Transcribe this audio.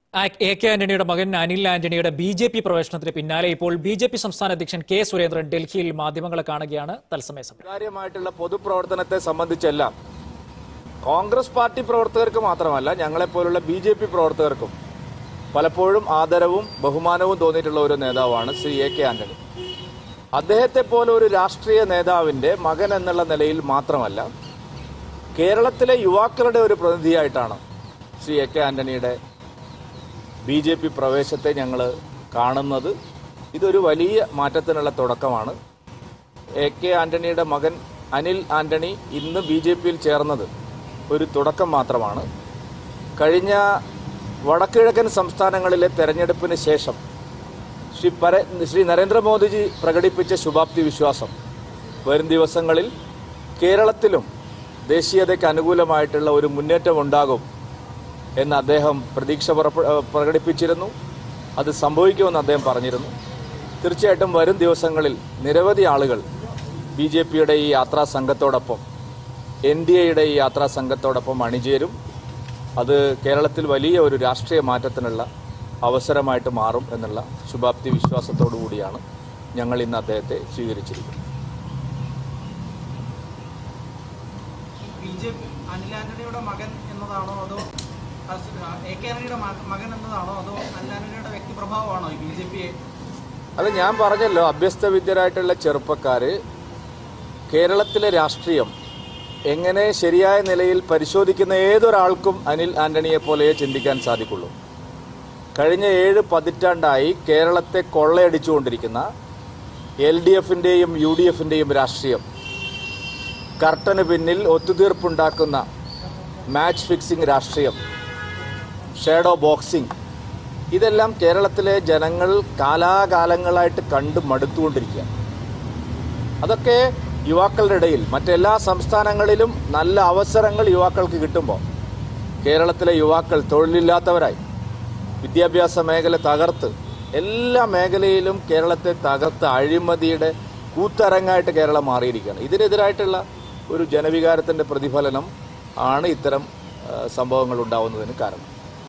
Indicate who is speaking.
Speaker 1: ആ- A K ആന്റണിയുടെ മകൻ അനിൽ ആന്റണിയുടെ ബി ജെ പി പ്രവേശനത്തിന് പിന്നാലെ ഇപ്പോൾ ബി ജെ പി സംസ്ഥാന അധ്യക്ഷൻ കെ സുരേന്ദ്രൻ ഡൽഹിയിൽ മാധ്യമങ്ങളെ കാണുകയാണ് തത്സമയ സമരം
Speaker 2: കാര്യമായിട്ടുള്ള പൊതുപ്രവർത്തനത്തെ സംബന്ധിച്ചെല്ലാം കോൺഗ്രസ് പാർട്ടി പ്രവർത്തകർക്ക് മാത്രമല്ല ഞങ്ങളെപ്പോലുള്ള ബി ജെ പി പ്രവർത്തകർക്കും പലപ്പോഴും ആദരവും ബഹുമാനവും തോന്നിയിട്ടുള്ള ഒരു നേതാവാണ് ശ്രീ എ കെ ആന്റണി അദ്ദേഹത്തെ പോലെ ഒരു രാഷ്ട്രീയ നേതാവിൻ്റെ മകൻ എന്നുള്ള നിലയിൽ മാത്രമല്ല കേരളത്തിലെ യുവാക്കളുടെ ഒരു പ്രതിനിധിയായിട്ടാണ് ശ്രീ എ കെ ആന്റണിയുടെ ബി ജെ പി പ്രവേശത്തെ ഞങ്ങൾ കാണുന്നത് ഇതൊരു വലിയ മാറ്റത്തിനുള്ള തുടക്കമാണ് എ കെ ആന്റണിയുടെ മകൻ അനിൽ ആന്റണി ഇന്ന് ബി ജെ പിയിൽ ചേർന്നത് ഒരു തുടക്കം മാത്രമാണ് കഴിഞ്ഞ വടക്കിഴക്കൻ സംസ്ഥാനങ്ങളിലെ തെരഞ്ഞെടുപ്പിന് ശേഷം ശ്രീ പര ശ്രീ നരേന്ദ്രമോദിജി പ്രകടിപ്പിച്ച ശുഭാപ്തി വിശ്വാസം വരും ദിവസങ്ങളിൽ കേരളത്തിലും ദേശീയതയ്ക്ക് അനുകൂലമായിട്ടുള്ള ഒരു മുന്നേറ്റം ഉണ്ടാകും എന്ന് അദ്ദേഹം പ്രതീക്ഷ പുറപ്പെ- ഏഹ് പ്രകടിപ്പിച്ചിരുന്നു അത് സംഭവിക്കുമെന്ന് അദ്ദേഹം പറഞ്ഞിരുന്നു തീർച്ചയായിട്ടും വരും ദിവസങ്ങളിൽ നിരവധി ആളുകൾ ബി ജെ പിയുടെ ഈ യാത്രാ സംഘത്തോടൊപ്പം എൻ ഡി എയുടെ ഈ യാത്രാ സംഘത്തോടൊപ്പം അണിചേരും അത് കേരളത്തിൽ വലിയ ഒരു രാഷ്ട്രീയ മാറ്റത്തിനുള്ള അവസരമായിട്ട് മാറും എന്നുള്ള ശുഭാപ്തി വിശ്വാസത്തോടു കൂടിയാണ് ഞങ്ങൾ ഇന്ന് അദ്ദേഹത്തെ സ്വീകരിച്ചിരിക്കുന്നത്
Speaker 3: ബി ജെ പി അനിൽ ആന്റണിയുടെ മകൻ എന്നതാണോ അതോ അസ്- എ കെ ആന്റണിയുടെ മ- മകൻ എന്നതാണോ അതോ അനിൽ ആന്റണിയുടെ വ്യക്തിപ്രഭാവമാണോ ഈ ബി ജെ പിയെ
Speaker 2: അത് ഞാൻ പറഞ്ഞല്ലോ അഭ്യസ്തവിദ്യരായിട്ടുള്ള ചെറുപ്പക്കാർ കേരളത്തിലെ രാഷ്ട്രീയം എങ്ങനെ ശരിയായ നിലയിൽ പരിശോധിക്കുന്ന ഏതൊരാൾക്കും അനിൽ ആന്റണിയെ പോലെയേ ചിന്തിക്കാൻ സാധിക്കുള്ളൂ കഴിഞ്ഞ ഏഴ് പതിറ്റാണ്ടായി കേരളത്തെ കൊള്ളയടിച്ചുകൊണ്ടിരിക്കുന്ന എൽ ഡി എഫിൻ്റെയും യു ഡി എഫിൻ്റെയും രാഷ്ട്രീയം കർട്ടന് പിന്നിൽ ഒത്തുതീർപ്പുണ്ടാക്കുന്ന മാച്ച് ഫിക്സിംഗ് രാഷ്ട്രീയം ഷേഡോ ബോക്സിംഗ് ഇതെല്ലാം കേരളത്തിലെ ജനങ്ങൾ കാലാകാലങ്ങളായിട്ട് കണ്ട് മടുത്തുകൊണ്ടിരിക്കുക അതൊക്കെ യുവാക്കളുടെ ഇടയിൽ മറ്റെല്ലാ സംസ്ഥാനങ്ങളിലും നല്ല അവസരങ്ങൾ യുവാക്കൾക്ക് കിട്ടുമ്പോൾ കേരളത്തിലെ യുവാക്കൾ തൊഴിലില്ലാത്തവരായി വിദ്യാഭ്യാസ മേഖല തകർത്ത് എല്ലാ മേഖലയിലും കേരളത്തെ തകർത്ത് അഴിമതിയുടെ കൂത്തരങ്ങായിട്ട് കേരളം മാറിയിരിക്കുകയാണ് ഇതിനെതിരായിട്ടുള്ള ഒരു ജനവികാരത്തിൻ്റെ പ്രതിഫലനം ആണ് ഇത്തരം ആ, സംഭവങ്ങൾ ഉണ്ടാവുന്നതിന് കാരണം